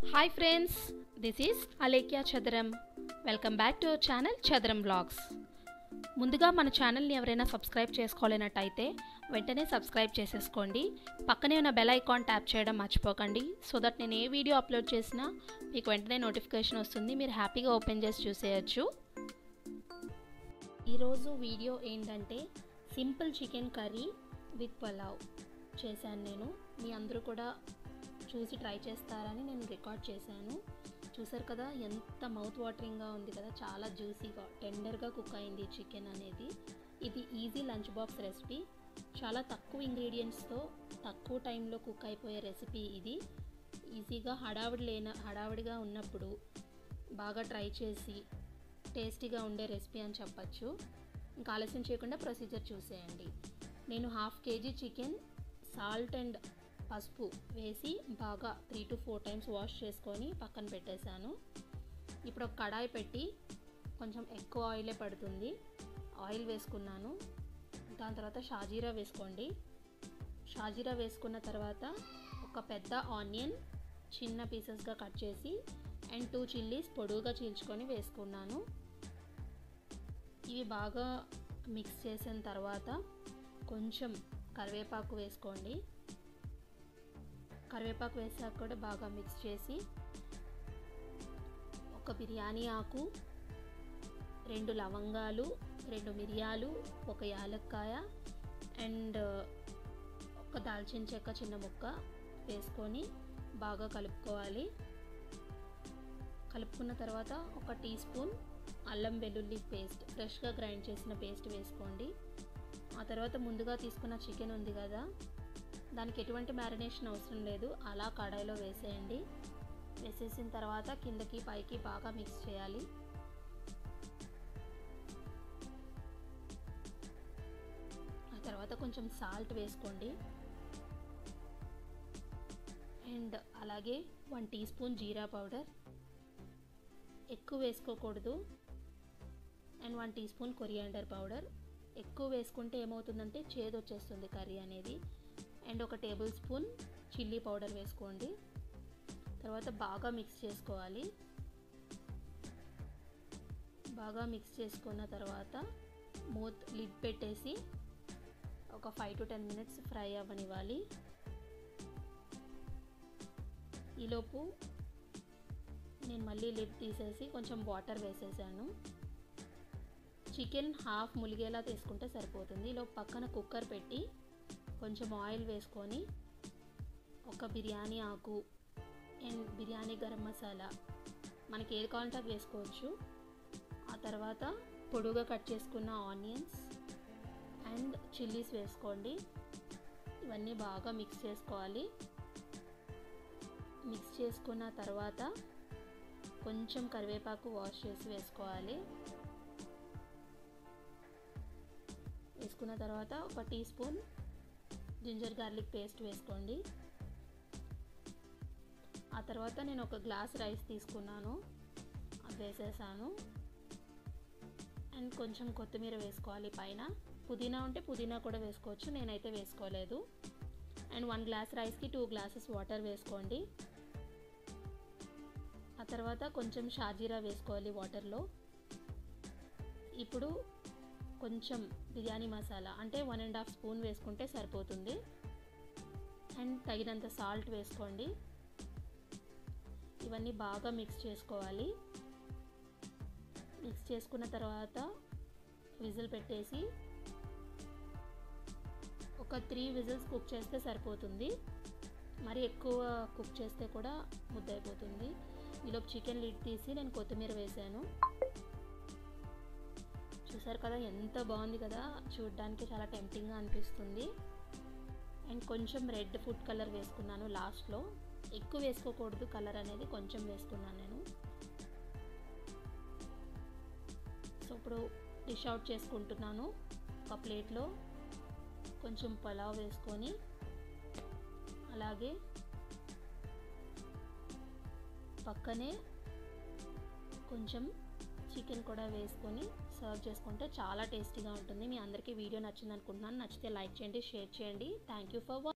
hi friends this is Alekhya Chadaram welcome back to our channel Chadaram blogs ముందుగా మన ఛానల్ని ఎవరైనా సబ్స్క్రైబ్ చేసుకోలేనట్టయితే వెంటనే సబ్స్క్రైబ్ చేసేసుకోండి పక్కనే ఉన్న బెల్ ఐకాన్ ట్యాప్ చేయడం మర్చిపోకండి సో దట్ నేను ఏ వీడియో అప్లోడ్ చేసినా మీకు వెంటనే నోటిఫికేషన్ వస్తుంది మీరు హ్యాపీగా ఓపెన్ చేసి చూసేయచ్చు ఈరోజు వీడియో ఏంటంటే simple chicken curry with pulao చేశాను నేను మీ అందరూ కూడా చూసి ట్రై చేస్తారని నేను రికార్డ్ చేశాను చూసారు కదా ఎంత మౌత్ వాటరింగ్గా ఉంది కదా చాలా జ్యూసీగా టెండర్గా కుక్ అయింది చికెన్ అనేది ఇది ఈజీ లంచ్ బాక్స్ రెసిపీ చాలా తక్కువ ఇంగ్రీడియంట్స్తో తక్కువ టైంలో కుక్ అయిపోయే రెసిపీ ఇది ఈజీగా హడావిడి లేన హడావిడిగా ఉన్నప్పుడు బాగా ట్రై చేసి టేస్టీగా ఉండే రెసిపీ అని చెప్పచ్చు ఇంకా ఆలస్యం చేయకుండా ప్రొసీజర్ చూసేయండి నేను half KG chicken salt and పసుపు వేసి బాగా three to four times wash చేసుకొని పక్కన పెట్టేశాను ఇప్పుడు ఒక కడాయి పెట్టి కొంచెం ఎక్కువ ఆయిలే పడుతుంది ఆయిల్ వేసుకున్నాను దాని తర్వాత షాజీరా వేసుకోండి షాజీరా వేసుకున్న తర్వాత ఒక పెద్ద ఆనియన్ చిన్న పీసెస్గా కట్ చేసి అండ్ టూ చిల్లీస్ పొడువుగా చీల్చుకొని వేసుకున్నాను ఇవి బాగా మిక్స్ చేసిన తర్వాత కొంచెం కరివేపాకు వేసుకోండి కరివేపాకు వేసాక కూడా బాగా మిక్స్ చేసి ఒక బిర్యానీ ఆకు రెండు లవంగాలు రెండు మిరియాలు ఒక యాలక్కాయ అండ్ ఒక దాల్చిన చెక్క చిన్న ముక్క వేసుకొని బాగా కలుపుకోవాలి కలుపుకున్న తర్వాత ఒక టీ స్పూన్ అల్లం వెల్లుల్లి పేస్ట్ ఫ్రెష్గా గ్రైండ్ చేసిన పేస్ట్ వేసుకోండి ఆ తర్వాత ముందుగా తీసుకున్న చికెన్ ఉంది కదా దానికి ఎటువంటి మ్యారినేషన్ అవసరం లేదు అలా కడాయిలో వేసేయండి వేసేసిన తర్వాత కిందకి పైకి బాగా మిక్స్ చేయాలి ఆ తర్వాత కొంచెం సాల్ట్ వేసుకోండి అండ్ అలాగే one teaspoon jeera powder ఎక్కువ వేసుకోకూడదు and one teaspoon coriander powder ఎక్కువ వేసుకుంటే ఏమవుతుందంటే చేదు వచ్చేస్తుంది కర్రీ అనేది అండ్ ఒక టేబుల్ స్పూన్ చిల్లీ పౌడర్ వేసుకోండి తర్వాత బాగా మిక్స్ చేసుకోవాలి బాగా మిక్స్ చేసుకున్న తర్వాత మూత్ లిడ్ పెట్టేసి ఒక five to ten minutes fry అవ్వనివ్వాలి ఈలోపు నేను మళ్ళీ లిడ్ తీసేసి కొంచెం వాటర్ వేసేసాను చికెన్ హాఫ్ ములిగేలా తీసుకుంటే సరిపోతుంది ఈలోపు పక్కన కుక్కర్ పెట్టి కొంచెం ఆయిల్ వేసుకొని ఒక బిర్యానీ ఆకు అండ్ బిర్యానీ గరం మసాలా మనకి ఏది కావాలంటే అది వేసుకోవచ్చు ఆ తర్వాత పొడుగా కట్ చేసుకున్న ఆనియన్స్ అండ్ చిల్లీస్ వేసుకోండి ఇవన్నీ బాగా మిక్స్ చేసుకోవాలి మిక్స్ చేసుకున్న తర్వాత కొంచెం కరివేపాకు వాష్ చేసి వేసుకోవాలి వేసుకున్న తర్వాత ఒక teaspoon ginger garlic paste వేసుకోండి ఆ తర్వాత నేను ఒక గ్లాస్ రైస్ తీసుకున్నాను అది వేసేసాను అండ్ కొంచెం కొత్తిమీర వేసుకోవాలి పైన పుదీనా ఉంటే పుదీనా కూడా వేసుకోవచ్చు నేనైతే వేసుకోలేదు అండ్ వన్ గ్లాస్ రైస్కి టూ గ్లాసెస్ వాటర్ వేసుకోండి ఆ తర్వాత కొంచెం షాజీరా వేసుకోవాలి వాటర్లో ఇప్పుడు కొంచెం బిర్యానీ మసాలా అంటే వన్ అండ్ హాఫ్ స్పూన్ వేసుకుంటే సరిపోతుంది అండ్ తగినంత సాల్ట్ వేసుకోండి ఇవన్నీ బాగా మిక్స్ చేసుకోవాలి మిక్స్ చేసుకున్న తర్వాత విజిల్ పెట్టేసి ఒక త్రీ విజిల్స్ కుక్ చేస్తే సరిపోతుంది మరి ఎక్కువ కుక్ చేస్తే కూడా ముద్దైపోతుంది ఈలోపు చికెన్ లిడ్ తీసి నేను కొత్తిమీర వేసాను చూసారు కదా ఎంత బాగుంది కదా చూడడానికి చాలా టెంప్టింగ్గా అనిపిస్తుంది అండ్ కొంచెం రెడ్ ఫుడ్ కలర్ వేసుకున్నాను లాస్ట్లో ఎక్కువ వేసుకోకూడదు కలర్ అనేది కొంచెం వేసుకున్నాను నేను సో ఇప్పుడు డిష్ అవుట్ చేసుకుంటున్నాను ఒక ప్లేట్లో కొంచెం పలావ్ వేసుకొని అలాగే పక్కనే కొంచెం చికెన్ కూడా వేసుకొని సర్వ్ చేసుకుంటే చాలా టేస్టీగా ఉంటుంది మీ అందరికీ వీడియో నచ్చింది అనుకుంటున్నాను నచ్చితే లైక్ చేయండి షేర్ చేయండి థ్యాంక్ యూ ఫర్